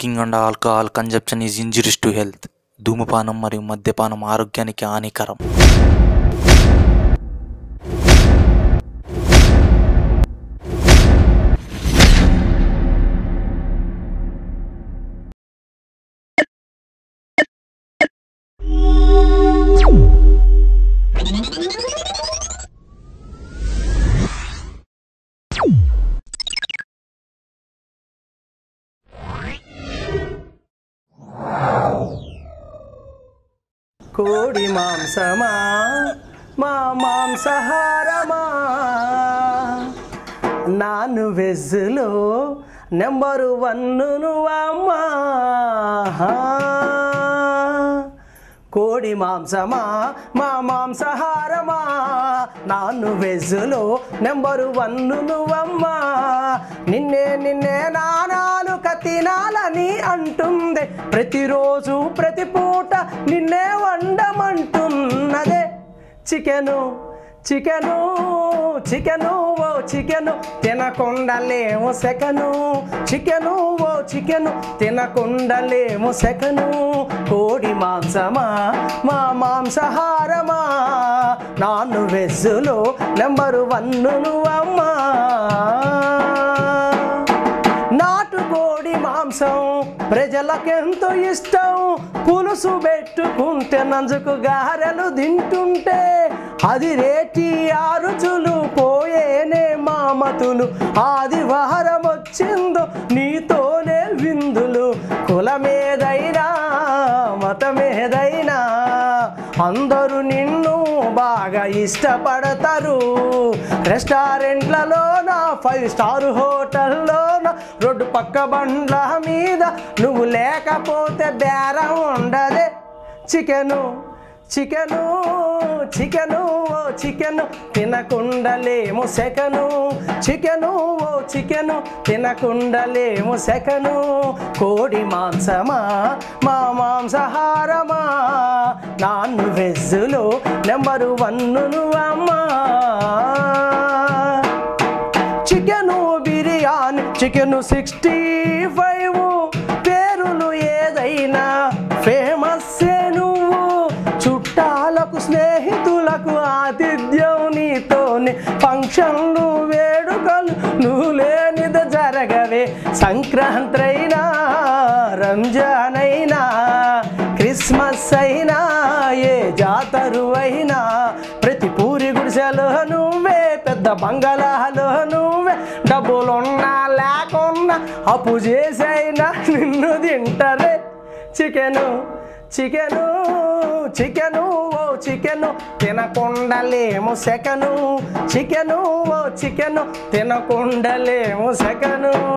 smoking and alcohol consumption is injuries to health ధూమపానం మరియు మద్యపానం ఆరోగ్యానికి హానికరం కోడి మాంసమా మా మాంసాహారమా నాన్ వెజ్లో నెంబరు వన్ను అమ్మా కోడి మాంసమా మా మాంసాహారమా నాన్ వెజ్లో నెంబరు వన్ను నువ్వమ్మా నిన్నే నిన్నే నానాలు తినాలని అంటుంది ప్రతిరోజు ప్రతి పూట నిన్నే వండమంటున్నదే chicken chicken chicken oh chicken తినకుండలేము సెకను చికెను ఓ చికెను తినకుండలేము సెకను కోడి మాంసమా మా మాంసాహారమా నాన్ వెజ్జులో నెంబరు వన్ను నువ్వమ్మా నాటుకోడి మాంసం ప్రజలకెంతో ఇష్టం పులుసు పెట్టుకుంటే నంజుకు గారెలు తింటుంటే అది రేటి ఆ రుచులు పోయేనే మామతులు ఆదివారం వచ్చిందో నీతోనే విందులు కులమేదైనా మతమేదైనా అందరూ నిన్ను బాగా ఇష్టపడతారు రెస్టారెంట్లలోన ఫైవ్ స్టార్ హోటల్లోన రోడ్డు పక్క బండ్ల మీద నువ్వు లేకపోతే బేరం ఉండదే chicken chicken chicken oh chicken తినకుండలేము సెకను చికెను ఓ చికెను తినకుండలేము సెకను కోడి మాంసమా మా మాంసాహారమా నాన్ వెజ్జులో నెంబరు వన్ను అమ్మా chicken biryani chicken sixty five పేరులు ఏదైనా ఫేమస్ నువ్వు చుట్టాలకు స్నేహితులకు ఆతిథ్యం నీతోనే ఫంక్షన్లు వేడుకలు నువ్వు లేనిది జరగవే సంక్రాంతి అయినా రంజాన్ అయినా క్రిస్మస్ అయినా ఏ జాతరు అయినా ప్రతి పూరి గుడిసెలో నువ్వే పెద్ద బంగళాలో నువ్వే డబ్బులున్నా లేకున్నా అప్పు చేసైనా నిన్ను తింటరే chicken chicken chicken oh chicken తినకుండలేము సెకను చికెను ఓ చికెను తినకుండలేము సెకను